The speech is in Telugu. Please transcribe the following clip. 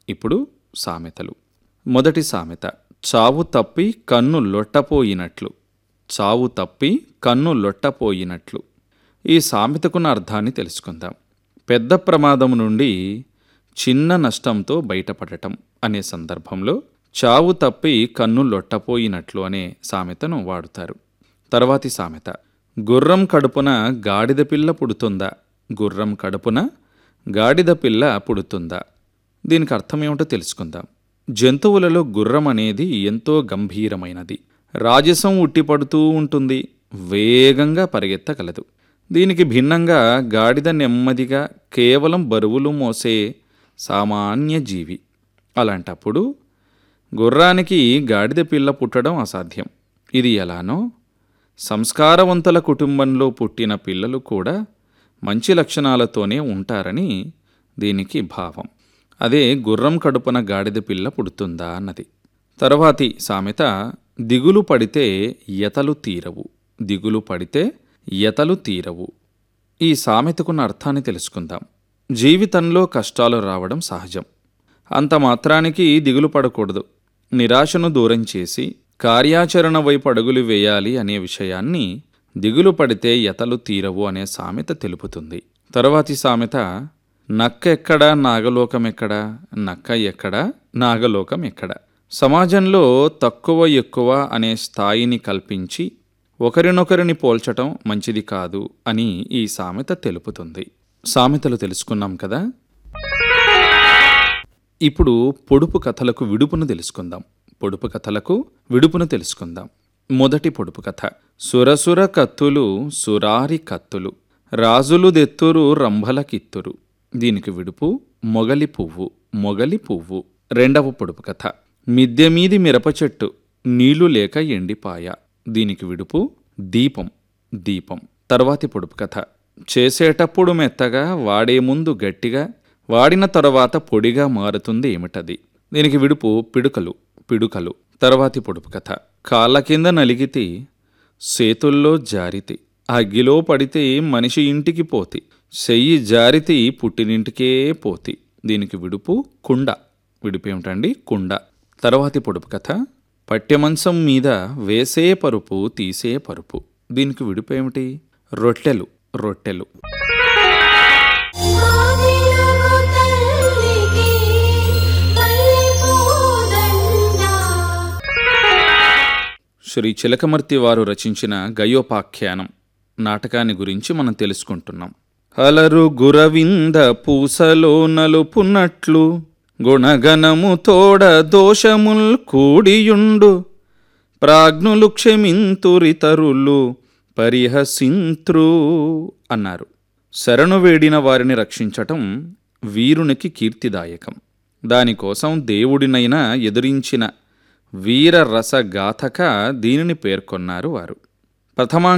ఇప్పుడు సామెతలు మొదటి సామెత చావు తప్పి కన్ను లొట్టపోయినట్లు చావు తప్పి కన్ను లొట్టపోయినట్లు ఈ సామెతకున్న అర్థాన్ని తెలుసుకుందాం పెద్ద ప్రమాదం నుండి చిన్న నష్టంతో బయటపడటం అనే సందర్భంలో చావు తప్పి కన్ను లొట్టపోయినట్లు అనే సామెతను వాడుతారు తర్వాతి సామెత గుర్రం కడుపున గాడిద పిల్ల పుడుతుందా గుర్రం కడుపున గాడిద పిల్ల పుడుతుందా దీనికి అర్థం ఏమిటో తెలుసుకుందాం జంతువులలో గుర్రం అనేది ఎంతో గంభీరమైనది రాజసం ఉట్టిపడుతూ ఉంటుంది వేగంగా పరిగెత్తగలదు దీనికి భిన్నంగా గాడిద నెమ్మదిగా కేవలం బరువులు మోసే సామాన్య జీవి అలాంటప్పుడు గుర్రానికి గాడిద పిల్ల పుట్టడం అసాధ్యం ఇది ఎలానో సంస్కారవంతుల కుటుంబంలో పుట్టిన పిల్లలు కూడా మంచి లక్షణాలతోనే ఉంటారని దీనికి భావం అదే గుర్రం కడుపున గాడిద పిల్ల పుడుతుందా అన్నది తరువాతి సామెత దిగులు పడితే ఎతలు తీరవు దిగులు పడితే ఎతలు తీరవు ఈ సామెతకున్న అర్థాన్ని తెలుసుకుందాం జీవితంలో కష్టాలు రావడం సహజం అంత మాత్రానికి దిగులు పడకూడదు నిరాశను దూరం చేసి కార్యాచరణ వైపు అడుగులు వేయాలి అనే విషయాన్ని దిగులు పడితే ఎతలు తీరవు అనే సామెత తెలుపుతుంది తరువాతి సామెత నక్క ఎక్కడా నాగలోకం ఎక్కడా నక్క ఎక్కడా నాగలోకం ఎక్కడా సమాజంలో తక్కువ ఎక్కువ అనే స్థాయిని కల్పించి ఒకరినొకరిని పోల్చటం మంచిది కాదు అని ఈ సామెత తెలుపుతుంది సామెతలు తెలుసుకున్నాం కదా ఇప్పుడు పొడుపు కథలకు విడుపును తెలుసుకుందాం పొడుపు కథలకు విడుపును తెలుసుకుందాం మొదటి పొడుపు కథ సురసుర కత్తులు సురారి కత్తులు రాజులు దెత్తురు రంభల కిత్తురు దీనికి విడుపు మొగలి పువ్వు మొగలి పువ్వు రెండవ పొడుపు కథ మిద్దె మీది మిరప చెట్టు నీళ్లు లేక ఎండిపాయ దీనికి విడుపు దీపం దీపం తర్వాతి పొడుపు కథ చేసేటప్పుడు మెత్తగా వాడే ముందు గట్టిగా వాడిన తరువాత పొడిగా మారుతుంది ఏమిటది దీనికి విడుపు పిడుకలు పిడుకలు తర్వాతి పొడుపు కథ కాళ్ళ కింద నలిగితే సేతుల్లో జారితి అగ్గిలో పడితే మనిషి ఇంటికి పోతి చెయ్యి జారితి పుట్టినింటికే పోతి దీనికి విడుపు కుండ విడుపు ఏమిటండి కుండ తర్వాతి పొడుపు కథ పట్టెమంచం మీద వేసే పరుపు తీసే పరుపు దీనికి విడుపు ఏమిటి రొట్టెలు రొట్టెలు మాదిలగు తల్లికి మల్లెపూదండ శ్రీ చిలకమర్తి వారు రచించిన గయోపాఖ్యానం నాటకాన్ని గురించి మనం తెలుసుకుంటున్నాం అలరు గురవింద పూసలో నలుపున్నట్లు గుణగణము తోడ దోషముల్ కూడియుండు ప్రాజ్ఞులు క్షమింతురితరులు పరిహసింత్రు అన్నారు శరణు వేడిన వారిని రక్షించటం వీరునికి కీర్తిదాయకం దానికోసం దేవుడినైనా ఎదురించిన వీర రసగాథక దీనిని పేర్కొన్నారు వారు ప్రథమా